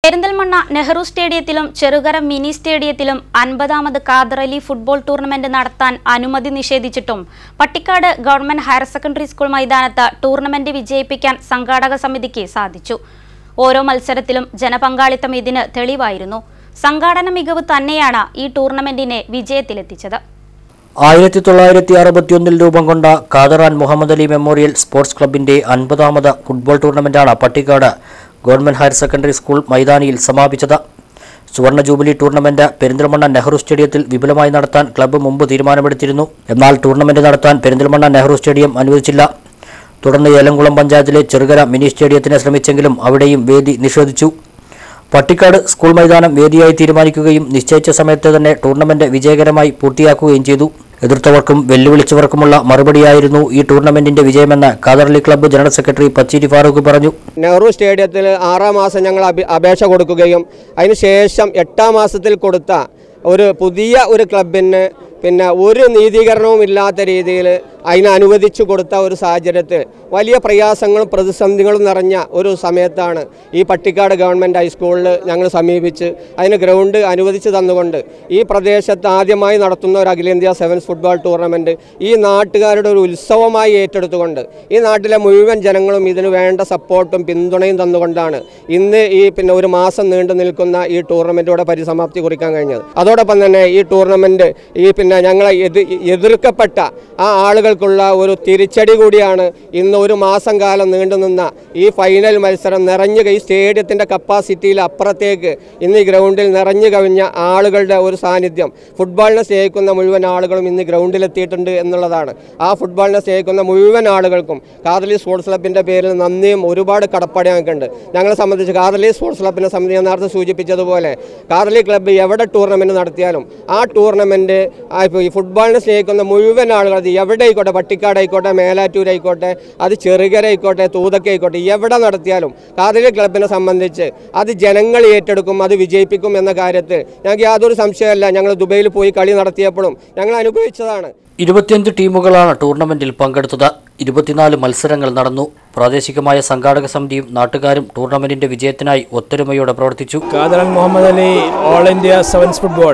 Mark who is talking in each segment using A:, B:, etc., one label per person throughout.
A: പെരിന്തൽമണ്ണ നെഹ്റു സ്റ്റേഡിയത്തിലും ചെറുകര മിനി സ്റ്റേഡിയത്തിലും അൻപതാമത് ഖാദർ അലി ഫുട്ബോൾ ടൂർണമെന്റ് നടത്താൻ അനുമതി നിഷേധിച്ചിട്ടും Pattikkad government higher secondary school മൈതാനത്ത് ടൂർണമെന്റ് വിജയിപ്പിക്കാൻ സംഘാടക സമിതിക്ക് സാധിച്ചു ഓരോ മത്സരത്തിലും ജനപങ്കാളിത്തം ഇതിന് തെളിവായിരുന്നു സംഘാടന മികവ് തന്നെയാണ് ഈ ടൂർണമെന്റിനെ വിജയത്തിലെത്തിച്ചത്
B: ആയിരത്തി തൊള്ളായിരത്തി അറുപത്തിയൊന്നിൽ രൂപം കൊണ്ട ഖാദറാൻ മുഹമ്മദ് അലി മെമ്മോറിയൽ സ്പോർട്സ് ക്ലബിന്റെ അൻപതാമത് ഫുട്ബോൾ ടൂർണമെന്റാണ് Pattikkad government higher secondary school മൈതാനിയിൽ സമാപിച്ചത് സുവർണ ജൂബിലി ടൂർണമെന്റ് പെരിന്തൽമണ്ണ നെഹ്റു സ്റ്റേഡിയത്തിൽ വിപുലമായി നടത്താൻ ക്ലബ്ബ് മുമ്പ് തീരുമാനമെടുത്തിരുന്നു എന്നാൽ ടൂർണമെന്റ് നടത്താൻ പെരിന്തൽമണ്ണ നെഹ്റു സ്റ്റേഡിയം അനുവദിച്ചില്ല തുടർന്ന് ഏലംകുളം പഞ്ചായത്തിലെ ചെറുകര മിനി സ്റ്റേഡിയത്തിന് ശ്രമിച്ചെങ്കിലും അവിടെയും വേദി നിഷേധിച്ചു പട്ടിക്കാട് സ്കൂൾ മൈതാനം വേദിയായി തീരുമാനിക്കുകയും നിശ്ചയിച്ച സമയത്ത് തന്നെ ടൂർണമെന്റ് വിജയകരമായി പൂർത്തിയാക്കുകയും ചെയ്തു എതിർത്തവർക്കും വെല്ലുവിളിച്ചവർക്കുമുള്ള മറുപടിയായിരുന്നു ഈ ടൂർണമെന്റിന്റെ വിജയമെന്ന് Khaderali club general secretary Pachiri Farooq പറഞ്ഞു
C: നെഹ്റു സ്റ്റേഡിയത്തിൽ ആറാം മാസം ഞങ്ങൾ അപേ- അപേക്ഷ കൊടുക്കുകയും അതിനുശേഷം എട്ടാം മാസത്തിൽ കൊടുത്ത ഒരു പുതിയ ഒരു ക്ലബിന് പിന്നെ ഒരു നീതീകരണവും ഇല്ലാത്ത രീതിയിൽ അതിന് അനുവദിച്ചു കൊടുത്ത ഒരു സാഹചര്യത്തിൽ വലിയ പ്രയാസങ്ങളും പ്രതിസന്ധികളും നിറഞ്ഞ ഒരു സമയത്താണ് ഈ പട്ടിക്കാട് ഗവൺമെൻറ് ഹൈസ്കൂളിൽ ഞങ്ങൾ സമീപിച്ച് അതിന് ഗ്രൗണ്ട് അനുവദിച്ചു തന്നുകൊണ്ട് ഈ പ്രദേശത്ത് ആദ്യമായി നടത്തുന്ന ഒരു അഖിലേന്ത്യാ സെവൻസ് ഫുട്ബോൾ ടൂർണമെൻറ്റ് ഈ നാട്ടുകാരുടെ ഒരു ഉത്സവമായി ഏറ്റെടുത്തുകൊണ്ട് ഈ നാട്ടിലെ മുഴുവൻ ജനങ്ങളും ഇതിന് വേണ്ട സപ്പോർട്ടും പിന്തുണയും തന്നുകൊണ്ടാണ് ഇന്ന് ഈ പിന്നെ ഒരു മാസം നീണ്ടു നിൽക്കുന്ന ഈ ടൂർണമെൻറ്റോടെ പരിസമാപ്തി കുറിക്കാൻ കഴിഞ്ഞത് അതോടൊപ്പം തന്നെ ഈ ടൂർണമെൻറ്റ് ഈ പിന്നെ ഞങ്ങളെ എതി എതിർക്കപ്പെട്ട ആ ആളുകൾക്കുള്ള ഒരു തിരിച്ചടി കൂടിയാണ് ഇന്ന് ഒരു മാസം കാലം നീണ്ടുനിന്ന ഈ ഫൈനൽ മത്സരം നിറഞ്ഞു ഈ സ്റ്റേഡിയത്തിൻ്റെ കപ്പാസിറ്റിയിൽ അപ്പുറത്തേക്ക് ഇന്ന് ഈ ഗ്രൗണ്ടിൽ നിറഞ്ഞു കവിഞ്ഞ ആളുകളുടെ ഒരു സാന്നിധ്യം ഫുട്ബോളിനെ സ്നേഹിക്കുന്ന മുഴുവൻ ആളുകളും ഇന്ന് ഗ്രൗണ്ടിലെത്തിയിട്ടുണ്ട് എന്നുള്ളതാണ് ആ ഫുട്ബോളിനെ സ്നേഹിക്കുന്ന മുഴുവൻ ആളുകൾക്കും കാതലി സ്പോർട്സ് ക്ലബിൻ്റെ പേരിൽ നന്ദിയും ഒരുപാട് കടപ്പാട് ഞങ്ങൾക്കുണ്ട് ഞങ്ങളെ സംബന്ധിച്ച് കാതലി സ്പോർട്സ് ക്ലബിനെ സംബന്ധിച്ച് ഞാൻ നേരത്തെ സൂചിപ്പിച്ചതുപോലെ കാതലി ക്ലബ്ബ് എവിടെ ടൂർണമെൻറ്റ് നടത്തിയാലും ആ ടൂർണമെൻറ്റ് ഇപ്പോൾ ഈ ഫുട്ബോളിനെ സ്നേഹിക്കുന്ന മുഴുവൻ ആളുകൾ അത് എവിടെ ആയിക്കോട്ടെ പട്ടിക്കാട് ആയിക്കോട്ടെ മേലാറ്റൂർ ആയിക്കോട്ടെ അത് ചെറുകര ആയിക്കോട്ടെ തൂതക്ക ആയിക്കോട്ടെ എവിടെ നടത്തിയാലും കാതലി ക്ലബിനെ സംബന്ധിച്ച് അത് ജനങ്ങൾ ഏറ്റെടുക്കും അത് വിജയിപ്പിക്കും എന്ന കാര്യത്തിൽ ഞങ്ങൾക്ക് യാതൊരു സംശയമല്ല ഞങ്ങൾ ദുബൈയിൽ പോയി കളി നടത്തിയപ്പോഴും ഞങ്ങൾ അനുഭവിച്ചതാണ്
B: ഇരുപത്തിയഞ്ച് ടീമുകളാണ് ടൂർണമെന്റിൽ പങ്കെടുത്തത് ഇരുപത്തിനാല് മത്സരങ്ങൾ നടന്നു പ്രാദേശികമായ സംഘാടക സമിതിയും നാട്ടുകാരും ടൂർണമെന്റിന്റെ വിജയത്തിനായി ഒത്തൊരുമയോടെ പ്രവർത്തിച്ചു
D: Khadaran Muhammad Ali all India sevens football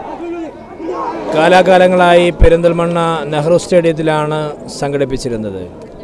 D: കാലാകാലങ്ങളായി പെരിന്തൽമണ്ണ നെഹ്റു സ്റ്റേഡിയത്തിലാണ് സംഘടിപ്പിച്ചിരുന്നത്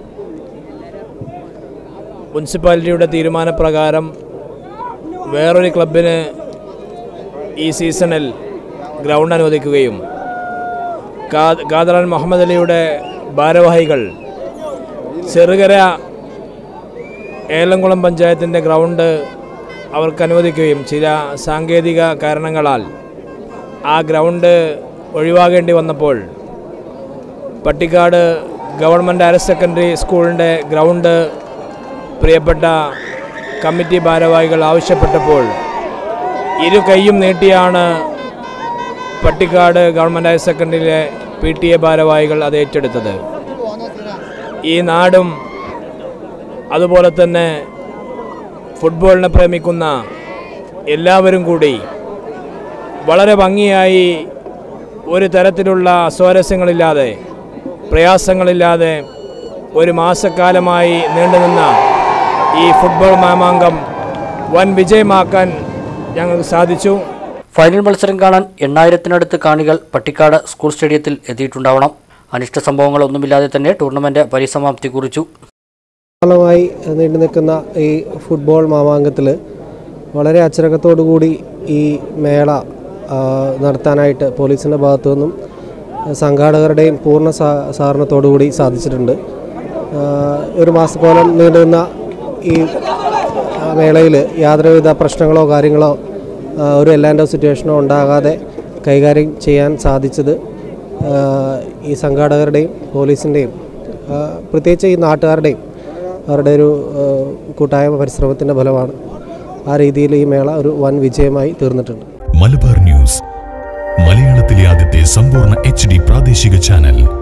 D: മുനിസിപ്പാലിറ്റിയുടെ തീരുമാനപ്രകാരം വേറൊരു ക്ലബിന് ഈ സീസണിൽ ഗ്രൗണ്ട് അനുവദിക്കുകയും കാ- കാതറൻ മുഹമ്മദ് അലിയുടെ ഭാരവാഹികൾ ചെറുകര ഏലംകുളം പഞ്ചായത്തിൻ്റെ ഗ്രൗണ്ട് അവർക്ക് അനുവദിക്കുകയും ചില സാങ്കേതിക കാരണങ്ങളാൽ ആ ഗ്രൗണ്ട് ഒഴിവാകേണ്ടി വന്നപ്പോൾ പട്ടിക്കാട് ഗവൺമെൻറ് ഹയർ സെക്കൻഡറി സ്കൂളിൻ്റെ ഗ്രൗണ്ട് പ്രിയപ്പെട്ട കമ്മിറ്റി ഭാരവാഹികൾ ആവശ്യപ്പെട്ടപ്പോൾ ഇരു കൈയും നീട്ടിയാണ് പട്ടിക്കാട് ഗവൺമെൻറ് ഹയർ സെക്കൻഡറിയിലെ പി ടി എ ഭാരവാഹികൾ അത് ഏറ്റെടുത്തത് ഈ നാടും അതുപോലെ തന്നെ ഫുട്ബോളിനെ പ്രേമിക്കുന്ന എല്ലാവരും കൂടി വളരെ ഭംഗിയായി ഒരു തരത്തിലുള്ള സ്വാരസ്യങ്ങളില്ലാതെ പ്രയാസങ്ങളില്ലാതെ ഒരു മാസക്കാലമായി നീണ്ടുനിന്ന ഈ ഫുട്ബോൾ മാമാങ്കം വൻ വിജയമാക്കാൻ ഞങ്ങൾക്ക് സാധിച്ചു
B: ഫൈനൽ മത്സരം കാണാൻ എണ്ണായിരത്തിനടുത്ത് കാണികൾ പട്ടിക്കാട് സ്കൂൾ സ്റ്റേഡിയത്തിൽ എത്തിയിട്ടുണ്ടാവണം അനിഷ്ട സംഭവങ്ങളൊന്നുമില്ലാതെ തന്നെ ടൂർണമെന്റ് പരിസമാപ്തി കുറിച്ചു
E: കാലമായി നീണ്ടു നിൽക്കുന്ന ഈ ഫുട്ബോൾ മാമാങ്കത്തിൽ വളരെ അച്ചടക്കത്തോടു കൂടി ഈ മേള ആ, നടത്താനായിട്ട് പോലീസിൻ്റെ ഭാഗത്തു നിന്നും സംഘാടകരുടെയും പൂർണ്ണ സഹ- സഹകരണത്തോടു കൂടി സാധിച്ചിട്ടുണ്ട് ആ, ഒരു മാസത്തോളം നീണ്ടുനിന്ന ഈ മേളയിൽ യാതൊരുവിധ പ്രശ്നങ്ങളോ കാര്യങ്ങളോ ആ, ഒരു എല്ലാൻ്റെ സിറ്റുവേഷനോ ഉണ്ടാകാതെ കൈകാര്യം ചെയ്യാൻ സാധിച്ചത് ആ, ഈ സംഘാടകരുടെയും പോലീസിൻ്റെയും ആ, പ്രത്യേകിച്ച് ഈ നാട്ടുകാരുടെയും അവരുടെ ഒരു ആ, കൂട്ടായ പരിശ്രമത്തിൻ്റെ ഫലമാണ് ആ രീതിയിൽ ഈ മേള ഒരു വൻ വിജയമായി തീർന്നിട്ടുണ്ട്
F: മലബാർ ന്യൂസ് മലയാളത്തിലെ ആദ്യത്തെ സമ്പൂർണ്ണ എച്ച് ഡി പ്രാദേശിക ചാനൽ